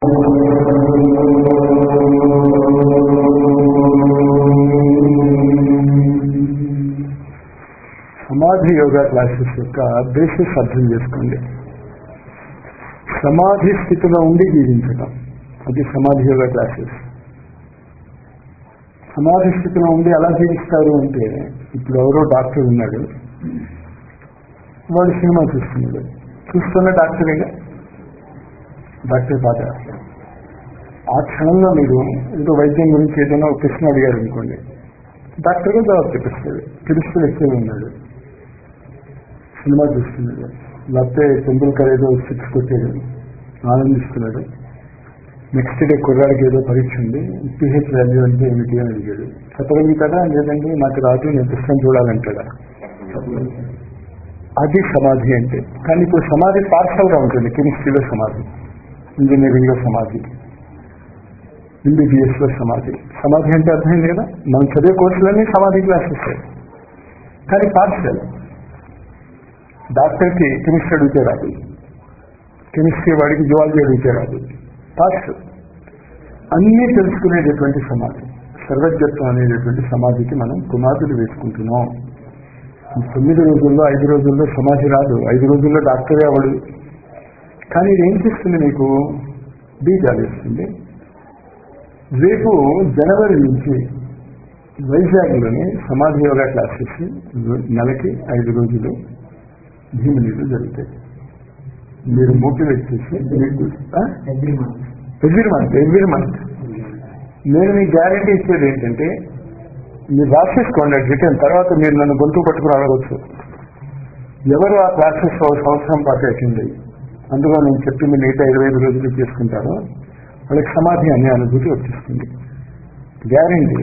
సమాధి యోగా క్లాసెస్ యొక్క బేసిస్ అర్థం చేసుకోండి సమాధి స్థితిలో ఉండి జీవించటం అది సమాధి యోగా క్లాసెస్ సమాధి స్థితిలో ఉండి ఎలా జీవిస్తారు అంటే ఇప్పుడు ఎవరో డాక్టర్ ఉన్నాడు వాడు సినిమా చూస్తున్నాడు చూస్తున్న డాక్టరేగా డాక్టర్ పాట ఆ క్షణంలో మీరు ఏదో వైద్యం గురించి ఏదైనా ఒక ప్రశ్న అడిగారు అనుకోండి డాక్టర్గా జవాబు చెప్పిస్తాడు తెలుస్తూ వ్యక్తి ఉన్నాడు సినిమా చూస్తున్నాడు లేకపోతే టెంపుల్కర్ ఏదో సిక్స్ కొట్టాడు ఆనందిస్తున్నాడు నెక్స్ట్ డే కుర్రాడికి ఏదో పరీక్ష ఉంది పిహెచ్ వాల్యూ అంటే ఏమిటి అని అడిగాడు చెప్పగలుగుతాడా లేదండి నాకు రాజు నేను పుస్తకం చూడాలంటాడా అది సమాధి అంటే కానీ ఇప్పుడు సమాధి పార్షల్ గా ఉంటుంది కెమిస్ట్రీలో సమాధి ఇంజనీరింగ్ లో సమాధి ఎంబీబీఎస్ లో సమాధి సమాధి అంటే అర్థం లేదా మనం చదివే కోర్సులన్నీ సమాధి క్లాసెస్ కానీ పార్షల్ డాక్టర్కి కెమిస్ట్రీ అడిగితే రాదు కెమిస్ట్రీ వాడికి జువాలజీ అడిగితే రాదు పార్షల్ అన్నీ తెలుసుకునేటటువంటి సమాధి సర్వజ్ఞత్వం అనేటటువంటి సమాధికి మనం పునాదులు వేసుకుంటున్నాం తొమ్మిది రోజుల్లో ఐదు రోజుల్లో సమాధి రాదు ఐదు రోజుల్లో డాక్టరే అవడు కానీ ఇది ఏం చేస్తుంది మీకు బీజాలు ఇస్తుంది రేపు జనవరి నుంచి వైజాగ్లోని సమాధి యోగా క్లాసెస్ నెలకి ఐదు రోజులు భీమిలీలు జరుగుతాయి మీరు మోటివేట్ చేసి మీకు every month every month every month నేను మీకు గ్యారంటీ ఇచ్చేది ఏంటంటే మీరు రాసేసుకోండి రిటర్న్ తర్వాత మీరు నన్ను గొంతు పట్టుకుని అడగచ్చు ఎవరు ఆ క్లాసెస్ ఒక సంవత్సరం పాటు అటెండ్ అయ్యి అందులో నేను చెప్పింది మిగతా ఇరవై ఐదు రోజులు చేసుకుంటారో వాళ్ళకి సమాధి అనే అనుభూతి వచ్చేస్తుంది గ్యారంటీ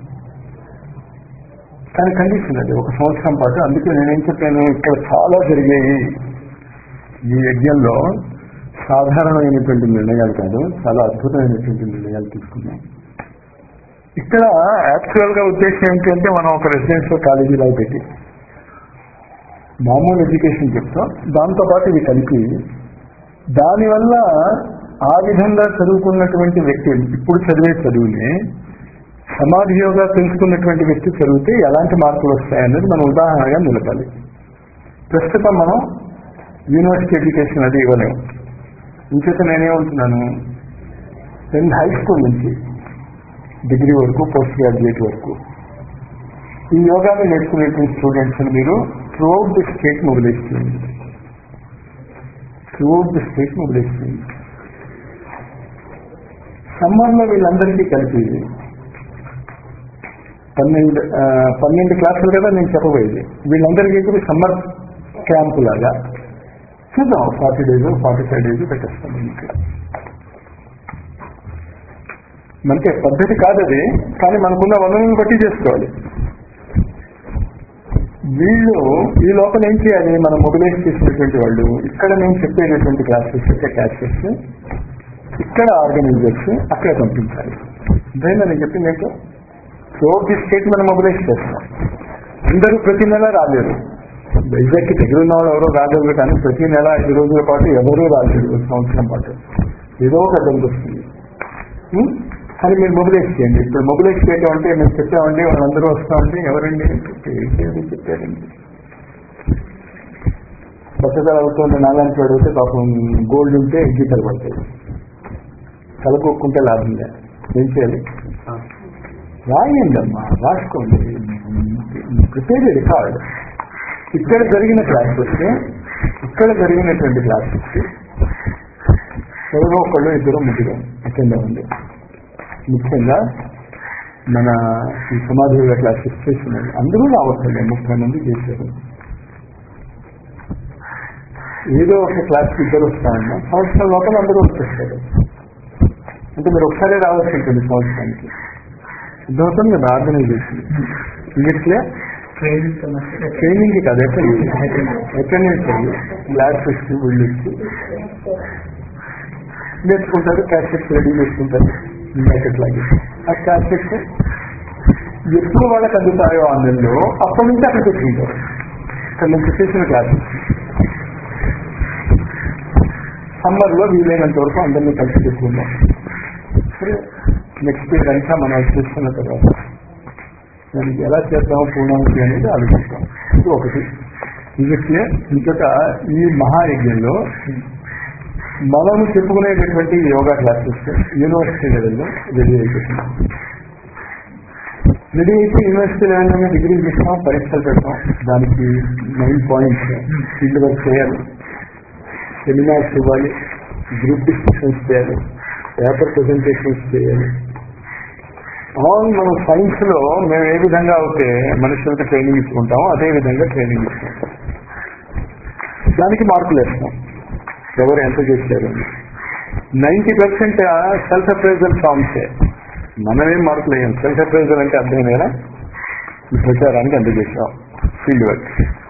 కానీ కండిషన్ అది ఒక సంవత్సరం పాటు అందుకే నేనేం చెప్పాను ఇక్కడ చాలా జరిగాయి ఈ యజ్ఞంలో సాధారణమైనటువంటి నిర్ణయాలు కాదు చాలా అద్భుతమైనటువంటి నిర్ణయాలు తీసుకున్నాం ఇక్కడ యాక్చువల్ గా ఉద్దేశం ఏంటంటే మనం ఒక రెసిడెన్షియల్ కాలేజీలో పెట్టి మామూలు ఎడ్యుకేషన్ చెప్తాం దాంతో పాటు ఇది కలిపి దానివల్ల ఆ విధంగా చదువుకున్నటువంటి వ్యక్తి ఇప్పుడు చదివే చదువుని సమాధి యోగా తెలుసుకున్నటువంటి వ్యక్తి చదివితే ఎలాంటి మార్పులు వస్తాయన్నది మనం ఉదాహరణగా నిలపాలి ప్రస్తుతం మనం యూనివర్సిటీ ఎడ్యుకేషన్ అది ఇవ్వలేము ఇంచేత నేనేమంటున్నాను టెన్త్ హై స్కూల్ నుంచి డిగ్రీ వరకు పోస్ట్ గ్రాడ్యుయేట్ వరకు ఈ యోగాని నేర్చుకునేటువంటి స్టూడెంట్స్ మీరు త్రూఅవుట్ ది స్టేట్ మొబిలైజ్ చేయండి త్రూఅవుట్ ది స్టేట్ మొబిలైజ్ చేయండి సమ్మర్లో వీళ్ళందరికీ కలిపి పన్నెండు ఆ, పన్నెండు క్లాసులు కదా నేను చెప్పబోయేది వీళ్ళందరికీ కూడా సమ్మర్ క్యాంపు లాగా చూద్దాం forty days forty five days పెట్టేస్తాం ఇక్కడ అంటే పద్ధతి కాదు అది కానీ మనకున్న వనరులను బట్టి చేసుకోవాలి వీళ్ళు ఈ లోపల ఏం చేయాలి మనం మొబిలైజ్ చేసినటువంటి వాళ్ళు ఇక్కడ నేను చెప్పేటటువంటి క్లాసెస్ యొక్క క్లాసెస్ ఇక్కడ ఆర్గనైజర్స్ అక్కడ పంపించాలి అదేనా నేను చెప్పింది ఏంటో త్రోట్ ది స్టేట్ మనం మొబిలైజ్ చేస్తాం అందరూ ప్రతి నెల రాలేరు వైజాగ్కి దగ్గర ఉన్న వాళ్ళు ఎవరో రాలేరు కానీ ప్రతి నెల ఐదు రోజుల పాటు ఎవరూ రాలేరు ఒక సంవత్సరం పాటు ఏదో ఒక అడ్డంకి వస్తుంది ఉం? కానీ మీరు మొబిలైజ్ చేయండి ఇప్పుడు మొబిలైజ్ చేయడం అంటే మేము చెప్పామండి వాళ్ళందరూ వస్తామండి ఎవరండి ఏంటి చెప్పారండి బట్టతలు అవుతుంది నాలాంటి వాడు అయితే పాపం గోల్డ్ ఉంటే గీతలు పడతాయి తలకొక్కుంటే లాభం లేదు ఏం చేయాలి రాయండి అమ్మా రాసుకోండి ప్రిపేర్ రికార్డ్ ఇక్కడ జరిగిన క్లాసెస్ ఇక్కడ జరిగినటువంటి క్లాసెస్ ఎవరో ఒకళ్ళు ఇద్దరు ముగ్గురు అటెండ్ అవ్వండి ముఖ్యంగా మన ఈ సమాధి యోగా క్లాసెస్ చేస్తున్నారు అందరూ రావట్లేదు ముప్పై మంది చేశారు ఏదో ఒక క్లాస్కి ఇద్దరు వస్తామన్నా సంవత్సరం లోపల అందరూ వచ్చేస్తారు అంటే మీరు ఒకసారి రావాల్సి ఉంటుంది సంవత్సరానికి అర్థమవుతుంది కదా ఆర్గనైజేషన్ ఇట్లే ట్రైనింగ్ సమస్య ట్రైనింగ్ కాదు ఎక్కడ అటెండెన్స్ అయ్యి క్లాస్ వచ్చి వీళ్ళు వచ్చి నేర్చుకుంటారు క్యాసెట్స్ రెడీ చేసుకుంటారు ఇందాకట్లాగే ఆ క్యాసెట్స్ ఎప్పుడు వాళ్ళకి అందుతాయో ఆ నెలలో అప్పటి నుంచి అక్కడికి వచ్చింటారు ఇక్కడ నుంచి చేసిన క్లాసెస్ సమ్మర్ లో వీలైనంత వరకు అందరినీ కలిసి పెట్టుకుందాం సరే నెక్స్ట్ ఇయర్ అంతా మనం చూసుకున్న తర్వాత దానికి ఎలా చేద్దాం పూర్ణాంతి అనేది ఆలోచిస్తాం ఇది ఒకటి ఇది క్లియర్ ఇంకొక ఈ మహాయజ్ఞంలో మనం చెప్పుకునేటటువంటి యోగా క్లాసెస్ యూనివర్సిటీ లెవెల్లో రెడీ అయిపోతున్నాం రెడీ అయితే యూనివర్సిటీ లెవెల్లోనే డిగ్రీ ఇస్తాం పరీక్షలు పెడతాం దానికి నైన్ పాయింట్స్ ఫీల్డ్ వర్క్ చేయాలి సెమినార్స్ ఇవ్వాలి గ్రూప్ డిస్కషన్స్ చేయాలి పేపర్ ప్రజెంటేషన్స్ చేయాలి ఆల్ మన సైన్స్ లో మేము ఏ విధంగా అయితే మనుషులకు ట్రైనింగ్ ఇచ్చుకుంటామో అదే విధంగా ట్రైనింగ్ ఇస్తాం దానికి మార్కులు వేస్తాం ఎవరు ఎంత చేశారు నైంటీ పర్సెంట్ సెల్ఫ్ అప్రైజల్ ఫామ్సే మనమేం మార్కులు వేయం సెల్ఫ్ అప్రైజల్ అంటే అర్థం కదా ఈ ప్రచారానికి ఎంత చేసాం ఫీల్డ్ వర్క్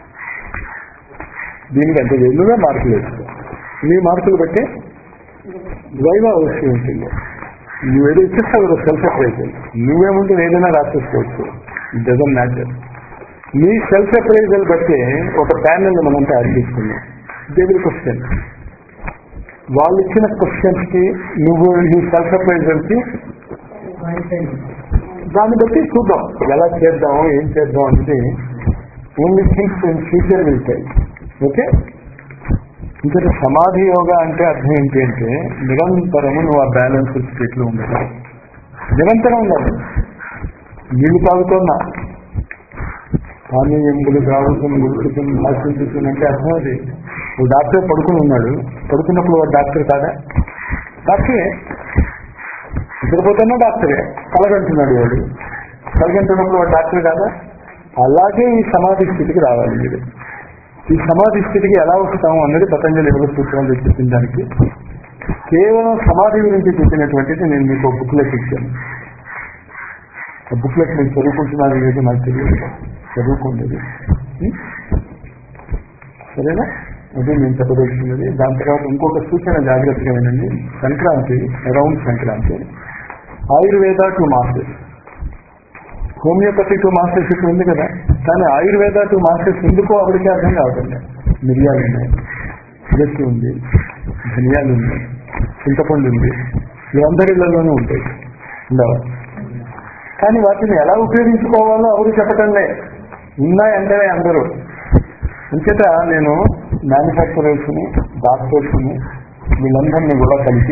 దీనికి ఎంత చేసి నువ్వే మార్కులు వేస్తావు నీ మార్కులు బట్టి వైవా అవసరం ఉంటుంది నువ్వేదో ఇచ్చేస్తావు కదా సెల్ఫ్ అప్రైజల్ నువ్వేముంటే ఏదైనా రాసేసుకోవచ్చు ఇట్ డజన్ మ్యాటర్ నీ సెల్ఫ్ అప్రైజల్ బట్టి ఒక ప్యానల్ మనం తయారు చేసుకున్నాం దేవుడి క్వశ్చన్ వాళ్ళు ఇచ్చిన క్వశ్చన్స్ కి నువ్వు నీ సెల్ఫ్ అప్రైజల్ కి దాన్ని బట్టి చూద్దాం ఎలా చేద్దాం ఏం చేద్దాం అనేది ఓన్లీ థింగ్స్ ఇన్ ఫ్యూచర్ వెళ్తాయి ఓకే ఇంకా సమాధి యోగా అంటే అర్థం ఏంటి అంటే నిరంతరము నువ్వు ఆ బ్యాలెన్స్ స్టేట్ లో ఉండాలి నిరంతరం ఉండాలి నీళ్లు తాగుతున్నా కానీ ఎంబులు తాగుతుంది గుర్తుకుని ఆశించుతుంది అంటే అర్థం అది ఓ డాక్టర్ పడుకుని ఉన్నాడు పడుకున్నప్పుడు వాడు డాక్టర్ కాదా డాక్టరే నిద్రపోతున్నా డాక్టరే కలగంటున్నాడు వాడు కలగంటున్నప్పుడు వాడు డాక్టర్ కాదా అలాగే ఈ సమాధి స్థితికి రావాలి మీరు ఈ సమాధి స్థితికి ఎలా వస్తాము అన్నది పతంజలి యోగ సూత్రాలు చెప్పిన దానికి కేవలం సమాధి గురించి చెప్పినటువంటిది నేను మీకు బుక్లెట్ ఇచ్చాను ఆ బుక్లెట్ నేను చదువుకుంటున్నారు లేదు నాకు తెలియదు చదువుకుంటుంది సరేనా అదే నేను చెప్పదలుచుకున్నది దాని తర్వాత ఇంకొక సూచన జాగ్రత్తగా వినండి Sankranti around Sankranti Ayurveda to masters homeopathy to masters ఇక్కడ ఉంది కదా కానీ ఆయుర్వేద టు మాస్టర్స్ ఎందుకో ఆవిడకి అర్థం కావట్లేదు మిరియాలు ఉన్నాయి తులసి ఉంది ధనియాలు ఉన్నాయి చింతపండు ఉంది ఇవందరిళ్లలోనూ ఉంటాయి ఉండవా కానీ వాటిని ఎలా ఉపయోగించుకోవాలో ఎవరు చెప్పటంలే ఉన్నాయంటే అందరూ అంచేత నేను మ్యానుఫ్యాక్చరర్స్ ని డాక్టర్స్ ని వీళ్ళందరినీ కూడా కలిపి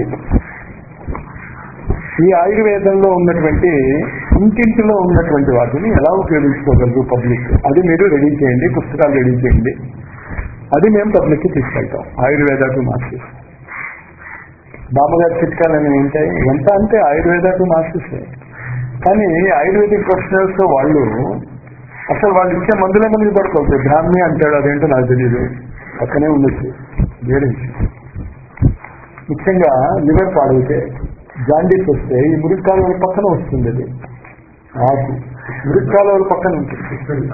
ఈ ఆయుర్వేదంలో ఉన్నటువంటి ఇంటింటిలో ఉన్నటువంటి వాటిని ఎలా ఉపయోగించుకోగలరు పబ్లిక్ అది మీరు రెడీ చేయండి పుస్తకాలు రెడీ చేయండి అది మేము పబ్లిక్ కి తీసుకెళ్తాం ఆయుర్వేద టు మాస్టర్స్ బామ్మగారి చిట్కాలని ఉంటాయి ఎంత అంటే ఆయుర్వేద టు మాస్టర్స్ కానీ ఆయుర్వేదిక్ ప్రొఫెషనల్స్ వాళ్ళు అసలు వాళ్ళు ఇచ్చే మందులే మనకి పడుకోవచ్చు బ్రాహ్మి అంటాడు అదేంటో నాకు తెలియదు పక్కనే ఉండొచ్చు వేరే విషయం ముఖ్యంగా లివర్ పాడైతే జాండీస్ వస్తే ఈ మురికాల పక్కన వస్తుంది అది ఆకు మురికాల పక్కన ఉంటుంది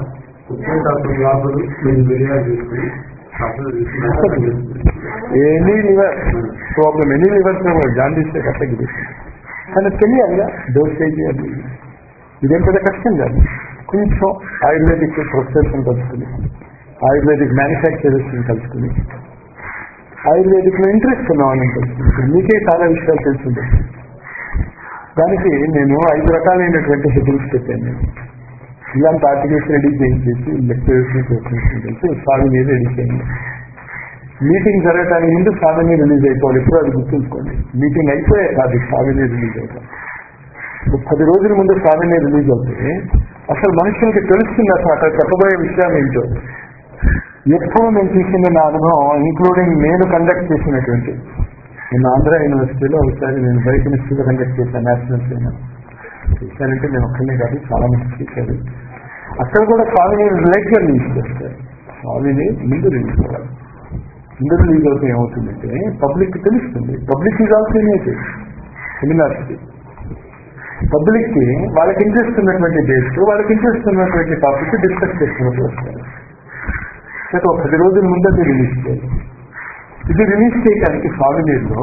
any liver problem any liver problem jaundice కట్టగిరి కానీ తెలియాలిగా డోసేజ్ అది ఇదేం పెద్ద కష్టం కాదు కొంచెం ఆయుర్వేదిక్ ప్రొఫెసర్స్ కలుసుకుని ఆయుర్వేదిక్ మ్యానుఫ్యాక్చరర్స్ కలుసుకుని ఆయుర్వేదిక్ లో ఇంట్రెస్ట్ ఉన్నామని తెలుసుకుంటాం మీకే చాలా విషయాలు తెలుసుంది దానికి నేను ఐదు రకాలైనటువంటి హెడ్డింగ్స్ పెట్టాను నేను ఇలాంటి ఆర్టికల్స్ రెడీ చేయించేసి లెక్చరర్స్ కలిసి స్వామిని రెడీ చేయండి మీటింగ్ జరగడానికి ముందు స్వామిని రిలీజ్ అయిపోవాలి ఇప్పుడు అది గుర్తుంచుకోండి మీటింగ్ అయిపోయే కాదు స్వామిని రిలీజ్ అవుతాం పది రోజుల ముందు స్వామిని రిలీజ్ అవుతుంది అసలు మనుషులకి తెలుస్తుంది అసలు అక్కడ చెప్పబోయే విషయాలు ఏంటో ఎప్పుడు నేను చూసిన నా అనుభవం ఇంక్లూడింగ్ నేను కండక్ట్ చేసినటువంటి నేను ఆంధ్ర యూనివర్సిటీలో ఒకసారి నేను బయట యూనివర్సిటీలో కండక్ట్ చేశాను నేషనల్ ట్రైనర్ చేశానంటే నేను ఒక్కనే కాదు చాలా మంది చేశారు అక్కడ కూడా స్వామిని లైట్గా రిలీజ్ చేస్తారు స్వామిని ముందు రిలీజ్ చేయాలి ముందు రిలీజ్ అవుతే ఏమవుతుందంటే పబ్లిక్ తెలుస్తుంది పబ్లిక్ ఈజ్ ఆల్సో ఇన్వైటెడ్ సెమినార్స్కి పబ్లిక్ కి వాళ్ళకి ఇంట్రెస్ట్ ఉన్నటువంటి డేట్స్ వాళ్ళకి ఇంట్రెస్ట్ ఉన్నటువంటి టాపిక్ డిస్కస్ చేసుకున్నట్టు వస్తారు అయితే ఒక పది రోజుల ముందు అది రిలీజ్ చేయాలి ఇది రిలీజ్ చేయడానికి సాగునీరులో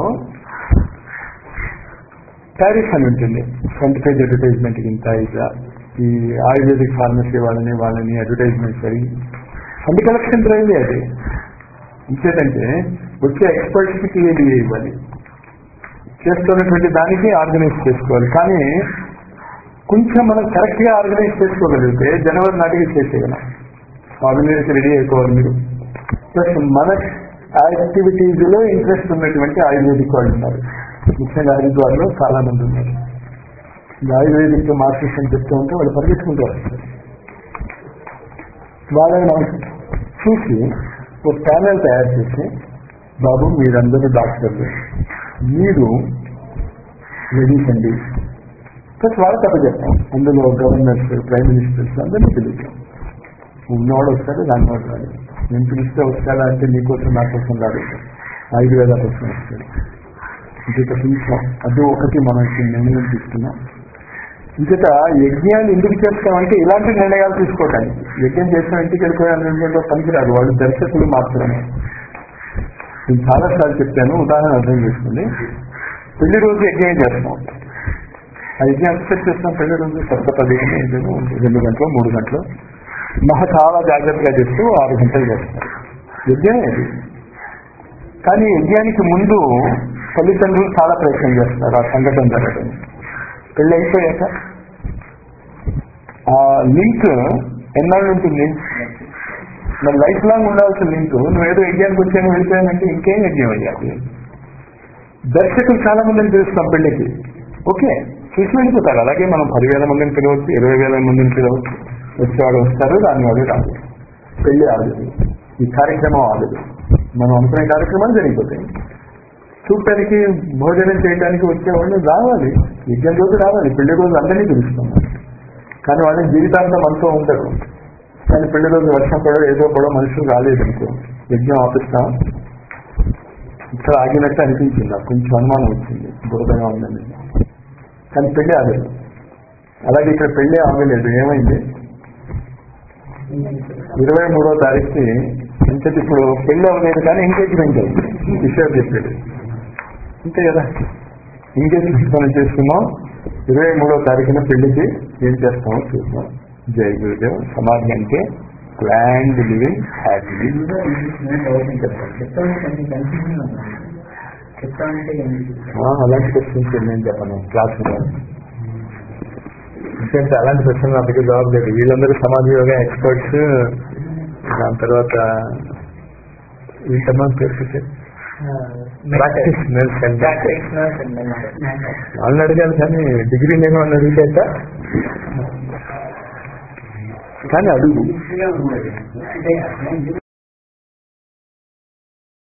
టారిఫ్ అని ఉంటుంది ఫ్రంట్ పేజ్ అడ్వర్టైజ్మెంట్ ఇంత ఇట్లా ఈ ఆయుర్వేదిక్ ఫార్మసీ వాళ్ళని వాళ్ళని అడ్వర్టైజ్మెంట్ అయ్యి ఫండ్ కలెక్షన్ డ్రైవ్ అది ఇంకేంటంటే వచ్చే ఎక్స్పర్ట్స్ కి క్లియర్ ఇవ్వాలి చేస్తున్నటువంటి దానికి ఆర్గనైజ్ చేసుకోవాలి కానీ కొంచెం మనం కరెక్ట్ గా ఆర్గనైజ్ చేసుకోగలిగితే జనవరి నాటికి చేసేయగలం ఆర్గనైజ్ రెడీ అయిపోవాలి మీరు ప్లస్ మన యాక్టివిటీస్ లో ఇంట్రెస్ట్ ఉన్నటువంటి ఆయుర్వేదిక్ వాళ్ళు ఉన్నారు ముఖ్యంగా హరిద్వార్లో చాలా మంది ఉన్నారు ఈ ఆయుర్వేదిక్ మార్కెట్స్ అని చెప్తూ ఉంటే వాళ్ళు పరిగెత్తుకుంటూ వస్తారు వాళ్ళని మనం చూసి ఒక ప్యానెల్ తయారు చేసి బాబు మీరందరూ డాక్టర్లు మీరు లేడీస్ అండి ప్లస్ వాళ్ళకి అప్ప చెప్తాం అందులో గవర్నర్స్ ప్రైమ్ మినిస్టర్స్ అందరినీ పిలుస్తాం ఉన్నవాడు వస్తాడు దానివాడు రాడు నేను పిలిస్తే వస్తాడా అంటే నీకోసం నా కోసం రాడు ఆయుర్వేద కోసం వస్తాడు ఇంకొక పిలిచాం అది ఒకటి మనం ఇప్పుడు నిర్ణయం తీసుకున్నాం ఇంకట యజ్ఞాన్ని ఎందుకు చేస్తామంటే ఇలాంటి నిర్ణయాలు తీసుకోవటానికి యజ్ఞం చేసిన ఇంటికి వెళ్ళిపోయాను పనికిరాదు వాళ్ళు దర్శకులు మాత్రమే నేను చాలాసార్లు చెప్పాను ఉదాహరణ అర్థం చేసుకోండి పెళ్లి రోజు యజ్ఞం చేస్తాం ఆ యజ్ఞం ఎంత చేస్తాం పెళ్లి రోజు కొత్త పదిహేను ఏదేమో రెండు గంటలు మూడు గంటలు మహా చాలా జాగ్రత్తగా చేస్తూ ఆరు గంటలు చేస్తారు యజ్ఞమే అది కానీ యజ్ఞానికి ముందు తల్లిదండ్రులు చాలా ప్రయత్నం చేస్తారు ఆ సంఘటన జరగడం పెళ్ళి అయిపోయాక ఆ లింక్ ఎన్నాళ్ళు ఉంటుంది మరి లైఫ్ లాంగ్ ఉండాల్సిన లింక్ నువ్వేదో యజ్ఞానికి వచ్చాను వెళ్ళిపోయానంటే ఇంకేం యజ్ఞం అయ్యాలి దర్శకులు చాలా మందిని పిలుస్తాం పెళ్లికి ఓకే చూసి వెళ్ళిపోతారు అలాగే మనం పదివేల మందిని పిలవచ్చు ఇరవై వేల మందిని పిలవచ్చు వచ్చేవాడు వస్తారు దాని వాడు రాదు పెళ్లి ఆగదు ఈ కార్యక్రమం ఆగదు మనం అనుకునే కార్యక్రమాలు జరిగిపోతాయి చూడటానికి భోజనం చేయడానికి వచ్చేవాళ్ళు రావాలి యజ్ఞం రోజు రావాలి పెళ్లి రోజు అందరినీ పిలుస్తాం కానీ వాళ్ళని జీవితాంతం మనతో ఉండరు కానీ పెళ్లి రోజు వర్షం పడో ఏదో పడో మనుషులు రాలేదు అనుకో యజ్ఞం ఆపిస్తాం ఇక్కడ ఆగినట్టు అనిపించింది నాకు కొంచెం అనుమానం వచ్చింది బురదగా ఉందని కానీ పెళ్లి ఆగలేదు అలాగే ఇక్కడ పెళ్లి ఆగలేదు ఏమైంది ఇరవై మూడో తారీఖుకి ఇంతటి ఇప్పుడు పెళ్లి అవ్వలేదు కానీ ఎంగేజ్మెంట్ అయింది విషయం చెప్పాడు అంతే కదా ఎంగేజ్మెంట్ మనం చేసుకున్నాం ఇరవై మూడో తారీఖున పెళ్లికి ఏం చేస్తామో చూద్దాం జై గురుదేవ్ సమాధి అంటే ప్లాండ్ లివింగ్ హ్యాపీ చెప్తా ఉంటే ఏంటి అలాంటి క్వశ్చన్స్ నేను చెప్పను క్లాస్ ఎందుకంటే అలాంటి క్వశ్చన్ అందుకే జవాబు లేదు వీళ్ళందరూ సమాధి యోగా ఎక్స్పర్ట్స్ దాని తర్వాత వీళ్ళమ్మా పేరు ప్రాక్టీస్ వాళ్ళని అడిగాను కానీ డిగ్రీ లేని వాళ్ళని అడిగితే కానీ అడుగు అంటే